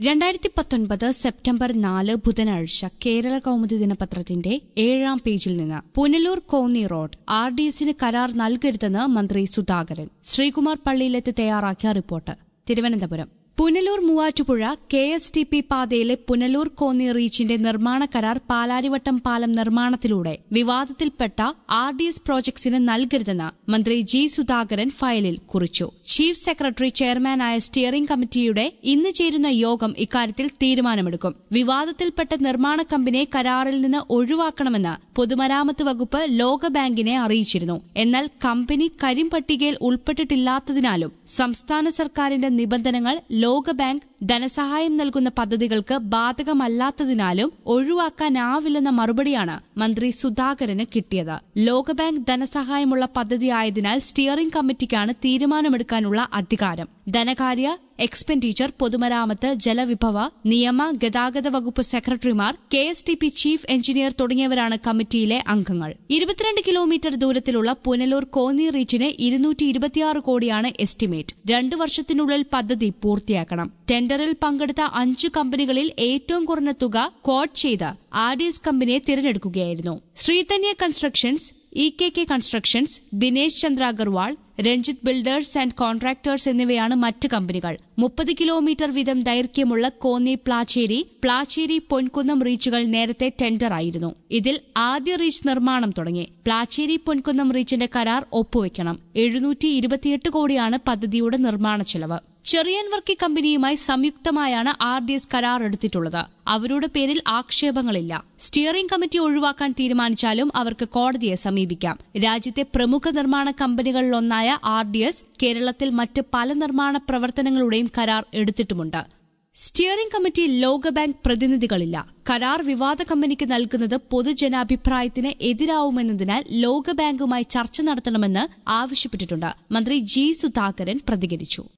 രണ്ടായിരത്തി പത്തൊൻപത് സെപ്റ്റംബർ നാല് ബുധനാഴ്ച കേരള കൗമുദി ദിനപത്രത്തിന്റെ ഏഴാം പേജിൽ നിന്ന് Punalur Konni road R D എസിന് കരാർ നൽകരുതെന്ന് മന്ത്രി സുധാകരൻ ശ്രീകുമാർ പള്ളിയിലെത്തി തയ്യാറാക്കിയ report Thiruvananthapuram Punalur Muvattupuzha K S T P പാതയിലെ പുനലൂർ കോന്നി റീച്ചിന്റെ നിർമ്മാണ കരാർ പാലാരിവട്ടം പാലം നിർമ്മാണത്തിലൂടെ വിവാദത്തിൽപ്പെട്ട ആർ ഡി എസ് പ്രോജക്ട്സിന് നൽകരുതെന്ന് മന്ത്രി ജി സുധാകരൻ ഫയലിൽ കുറിച്ചു ചീഫ് സെക്രട്ടറി ചെയർമാനായ സ്റ്റിയറിംഗ് കമ്മിറ്റിയുടെ ഇന്ന് ചേരുന്ന യോഗം ഇക്കാര്യത്തിൽ തീരുമാനമെടുക്കും വിവാദത്തിൽപ്പെട്ട നിർമ്മാണ കമ്പനിയെ കരാറിൽ നിന്ന് ഒഴിവാക്കണമെന്ന് പൊതുമരാമത്ത് വകുപ്പ് ലോകബാങ്കിനെ അറിയിച്ചിരുന്നു എന്നാൽ കമ്പനി കരിമ്പട്ടികയിൽ ഉൾപ്പെട്ടിട്ടില്ലാത്തതിനാലും സംസ്ഥാന സർക്കാരിന്റെ നിബന്ധനകൾ ലോകബാങ്ക് ധനസഹായം നൽകുന്ന പദ്ധതികൾക്ക് ബാധകമല്ലാത്തതിനാലും ഒഴിവാക്കാനാവില്ലെന്ന മറുപടിയാണ് മന്ത്രി സുധാകരന് കിട്ടിയത് ലോകബാങ്ക് ധനസഹായമുള്ള പദ്ധതിയായതിനാൽ സ്റ്റിയറിംഗ് കമ്മിറ്റിക്കാണ് തീരുമാനമെടുക്കാനുള്ള അധികാരം ധനകാര്യ എക്സ്പെൻഡിച്ചർ പൊതുമരാമത്ത് ജലവിഭവ നിയമ ഗതാഗത വകുപ്പ് സെക്രട്ടറിമാർ K S T P chief engineer തുടങ്ങിയവരാണ് കമ്മിറ്റിയിലെ അംഗങ്ങൾ ഇരുപത്തിരണ്ട് കിലോമീറ്റർ ദൂരത്തിലുള്ള പുനലൂർ കോന്നി റീച്ചിന് ഇരുന്നൂറ്റി ഇരുപത്തിയാറ് കോടിയാണ് എസ്റ്റിമേറ്റ് രണ്ടു വർഷത്തിനുള്ളിൽ പദ്ധതി പൂർത്തിയാക്കണം ടെൻഡറിൽ പങ്കെടുത്ത അഞ്ചു കമ്പനികളിൽ ഏറ്റവും കുറഞ്ഞ തുക ക്വാഡ് ചെയ്ത് ആർ ഡി എസ് കമ്പനിയെ തിരഞ്ഞെടുക്കുകയായിരുന്നു Sreedhanya constructions E K K constructions Dinesh Chandra Agarwal Ranjith builders and contractors എന്നിവയാണ് മറ്റ് കമ്പനികൾ മുപ്പത് കിലോമീറ്റർ വീതം ദൈർഘ്യമുള്ള കോന്നി പ്ലാച്ചേരി പ്ലാച്ചേരി പൊൻകുന്നം റീച്ചുകൾ നേരത്തെ ടെൻഡറായിരുന്നു ഇതിൽ ആദ്യ റീച്ച് നിർമ്മാണം തുടങ്ങി പ്ലാച്ചേരി പൊൻകുന്നം റീച്ചിന്റെ കരാർ ഒപ്പുവെക്കണം എഴുന്നൂറ്റി ഇരുപത്തിയെട്ട് കോടിയാണ് പദ്ധതിയുടെ നിർമ്മാണ ചെലവ് ചെറിയൻ വർക്കി കമ്പനിയുമായി സംയുക്തമായാണ് ആർ ഡി എസ് കരാർ എടുത്തിട്ടുള്ളത് അവരുടെ പേരിൽ ആക്ഷേപങ്ങളില്ല സ്റ്റിയറിംഗ് കമ്മിറ്റി ഒഴിവാക്കാൻ തീരുമാനിച്ചാലും അവർക്ക് കോടതിയെ സമീപിക്കാം രാജ്യത്തെ പ്രമുഖ നിർമ്മാണ കമ്പനികളിലൊന്നായ ആർ ഡി എസ് കേരളത്തിൽ മറ്റ് പല നിർമ്മാണ പ്രവർത്തനങ്ങളുടെയും കരാർ എടുത്തിട്ടുമുണ്ട് സ്റ്റിയറിംഗ് കമ്മിറ്റി ലോകബാങ്ക് പ്രതിനിധികളില്ല കരാർ വിവാദ കമ്പനിക്ക് നൽകുന്നത് പൊതുജനാഭിപ്രായത്തിന് എതിരാവുമെന്നതിനാൽ ലോകബാങ്കുമായി ചർച്ച നടത്തണമെന്ന് ആവശ്യപ്പെട്ടിട്ടുണ്ട് മന്ത്രി ജി സുധാകരൻ പ്രതികരിച്ചു